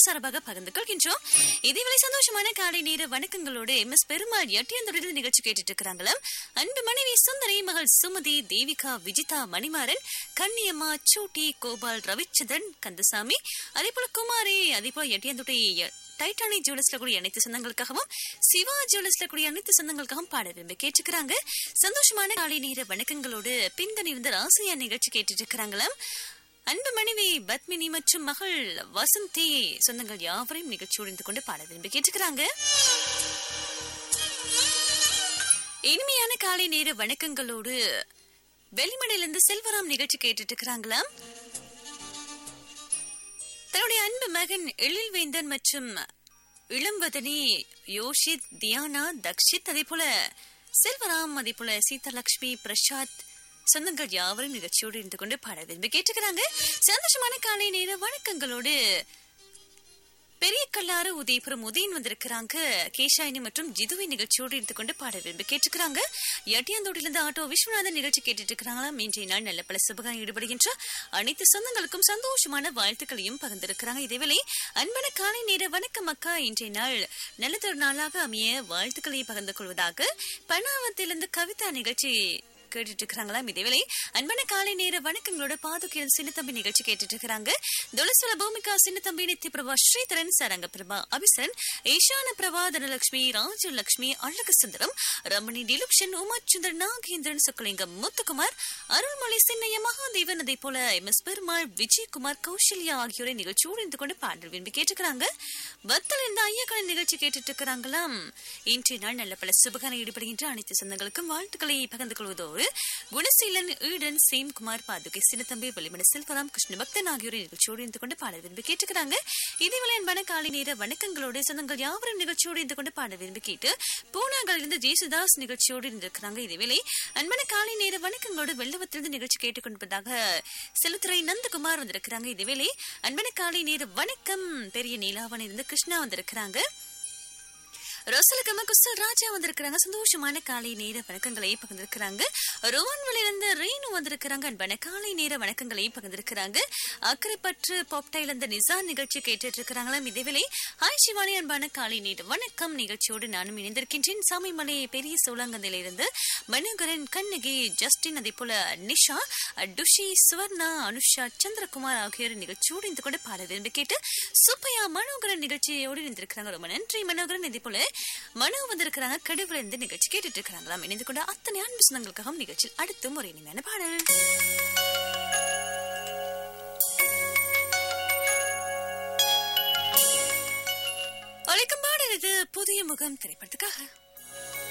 குடும்ப சார்பாக பகிர்ந்து கொள்கின்றோம் இதேவேளை சந்தோஷமான காலை நேர வணக்கங்களோடு எம் எஸ் பெருமாள் எட்டியந்தொடரில் நிகழ்ச்சி கேட்டுட்டு இருக்கிறாங்களாம் அன்பு மனைவி சுந்தரி மகள் சுமதி தேவிகா விஜிதா மணிமாறன் கன்னியம்மா சூட்டி கோபால் ரவிச்சந்திரன் கந்தசாமி அதேபோல குமாரி அதேபோல எட்டியந்தொட்டை டைட்டானி ஜுவல்லர்ஸ்ல கூடிய அனைத்து சொந்தங்களுக்காகவும் சிவா ஜுவல்லர்ஸ்ல கூடிய அனைத்து சொந்தங்களுக்காகவும் பாட விரும்பி கேட்டுக்கிறாங்க சந்தோஷமான காலை நேர வணக்கங்களோடு பின்தணிவிருந்த ராசியா நிகழ்ச்சி கேட்டுட்டு இருக்கிறாங்களாம் அன்பு மனைவி பத்மினி மற்றும் மகள் வசந்தி சொந்தங்கள் யாவரையும் நிகழ்ச்சியோடு இருந்து கொண்டு பாட விரும்பி கேட்டுக்கிறாங்க இனிமையான காலை நேர வணக்கங்களோடு வெளிமடையிலிருந்து செல்வராம் நிகழ்ச்சி கேட்டுட்டு இருக்கிறாங்களாம் தன்னுடைய அன்பு மகன் எழில்வேந்தன் மற்றும் இளம்வதனி யோஷித் தியானா தக்ஷித் அதே போல செல்வராம் அதே போல சீதாலட்சுமி பிரசாத் சொந்தங்கள் யாவரும் நிகழ்ச்சியோடு இருந்து கொண்டு பாட விரும்பி கேட்டுக்கிறாங்க சந்தோஷமான காலை நேர வணக்கங்களோடு பெரிய கல்லாறு உதயபுரம் உதயன் வந்திருக்கிறாங்க கேஷாயினி மற்றும் ஜிதுவை நிகழ்ச்சியோடு இருந்து கொண்டு பாட விரும்பி கேட்டுக்கிறாங்க எட்டியாந்தோட்டிலிருந்து ஆட்டோ விஸ்வநாதன் நிகழ்ச்சி கேட்டுட்டு இருக்கிறாங்களாம் இன்றைய நாள் நல்ல பல சுபகம் ஈடுபடுகின்ற அனைத்து சொந்தங்களுக்கும் சந்தோஷமான வாழ்த்துக்களையும் பகிர்ந்திருக்கிறாங்க இதேவேளை அன்பான காலை நேர வணக்கம் அக்கா இன்றைய நாள் நல்லதொரு நாளாக அமைய வாழ்த்துக்களை பகிர்ந்து கொள்வதாக பனாவத்திலிருந்து கவிதா நிகழ்ச்சி கேட்டுட்டு இருக்கிறாங்களாம் இதேவேளை அன்பான காலை நேர வணக்கங்களோட பாதுகையில் சின்னத்தம்பி நிகழ்ச்சி கேட்டுட்டு இருக்கிறாங்க துளசுல பூமிகா சின்னத்தம்பி நித்ய பிரபா ஸ்ரீதரன் சரங்க பிரபா அபிசரன் ஈஷான பிரபா தனலட்சுமி ராஜலட்சுமி அழகு சுந்தரம் ரமணி டிலுக்ஷன் உமாச்சந்திரன் நாகேந்திரன் சுக்கலிங்கம் முத்துக்குமார் அருள்மொழி சின்னைய மகாதேவன் அதே போல எம் எஸ் பெருமாள் விஜயகுமார் கௌசல்யா ஆகியோரை நிகழ்ச்சியோடு இருந்து கொண்டு பாடல் விரும்பி கேட்டுக்கிறாங்க பத்தல் இந்த ஐயக்கலை நிகழ்ச்சி கேட்டுட்டு இருக்கிறாங்களாம் இன்றைய நாள் நல்ல பல சுபகான ஈடுபடுகின்ற அனைத்து சொந்தங்களுக்கும் வாழ்த்துக்களை பகிர்ந்து கொள்வதோடு குணசீலன் ஈடன் சேம்குமார் பாதுகை சின்னத்தம்பி வெளிமண செல்வராம் கிருஷ்ண பக்தன் ஆகியோரை நிகழ்ச்சியோடு இருந்து கொண்டு பாட விரும்பி கேட்டுக்கிறாங்க இதேவேளை அன்பான காலை நேர வணக்கங்களோடு சொந்தங்கள் யாவரும் நிகழ்ச்சியோடு இருந்து கொண்டு பாட விரும்பி கேட்டு பூனாங்களிலிருந்து ஜேசுதாஸ் நிகழ்ச்சியோடு இருந்திருக்கிறாங்க இதேவேளை அன்பான காலை நேர வணக்கங்களோடு வெள்ளவத்திலிருந்து நிகழ்ச்சி கேட்டுக்கொண்டிருப்பதாக செலுத்துறை நந்தகுமார் வந்திருக்கிறாங்க இதேவேளை அன்பான காலை நேர வணக்கம் பெரிய நீலாவன் இருந்து கிருஷ்ணா வந்திருக்கிறாங்க ரொசலுக்கம்மா குஸ்தல் ராஜா வந்திருக்கிறாங்க சந்தோஷமான காலை நேர வணக்கங்களை பகிர்ந்திருக்கிறாங்க ரோவன்வில இருந்து ரேணு வந்திருக்கிறாங்க அன்பான காலை நேர வணக்கங்களை பகிர்ந்திருக்கிறாங்க அக்கரைப்பற்று பாப்டைல இருந்து நிசா நிகழ்ச்சி கேட்டுட்டு இருக்கிறாங்களாம் இதேவேளை ஹாய் சிவானி அன்பான காலை நேர வணக்கம் நிகழ்ச்சியோடு நானும் இணைந்திருக்கின்றேன் சாமிமலை பெரிய சோழங்கந்தில இருந்து மனோகரன் கண்ணகி ஜஸ்டின் அதே போல நிஷா டுஷி சுவர்ணா அனுஷா சந்திரகுமார் ஆகியோர் நிகழ்ச்சியோடு இந்த கூட பாட விரும்பி கேட்டு சுப்பையா மனோகரன் நிகழ்ச்சியோடு இருந்திருக்கிறாங்க ரொம்ப நன்றி மனோகரன் இதே போல மனோ வந்திருக்கிறாங்க கடுவுல இருந்து நிகழ்ச்சி கேட்டுட்டு இருக்கிறாங்களாம் இணைந்து கொண்ட அத்தனை அன்பு சொந்தங்களுக்காகவும் நிகழ்ச்சியில் அடுத்தும் ஒரு இனிமையான பாடல் ஒழிக்கும் பாடல் இது புதிய முகம் திரைப்படத்துக்காக